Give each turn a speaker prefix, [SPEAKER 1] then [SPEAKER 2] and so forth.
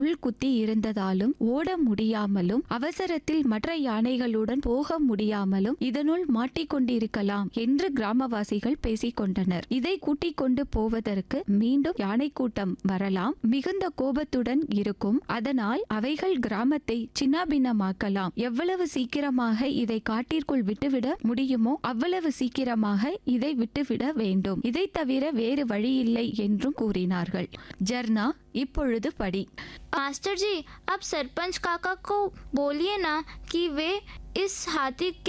[SPEAKER 1] உள் குத்தி இருந்ததாலும் ஓட முடியாமலும் அவசரத்தில் மற்ற யானைகளுடன் போக முடியாமலும் இதனுள் மாட்டிக்கொண்டிருக்கலாம் என்று கிராமவாசிகள் பேசிக் கொண்டனர் இதை கூட்டிக் கொண்டு போவதற்கு மீண்டும் யானை கூட்டம் வரலாம் மிகுந்த கோபத்துடன் இருக்கும் அதனால் அவைகள் கிராமத்தை சின்னாபின்னமாக்கலாம் எவ்வளவு சீக்கிரமாக இதை காட்டிற்குள் விட்டுவிட முடியுமோ அவ்வளவு சீக்கிரமாக இதை விட்டுவிட வேண்டும் இதை தவிர வேறு வழியில்லை என்றும் கூறினார்கள் ஜர்னா இப்பொழுது படி
[SPEAKER 2] मास्टर जी अब सरपंच काका को बोलिए ना कि वे इस हाथी के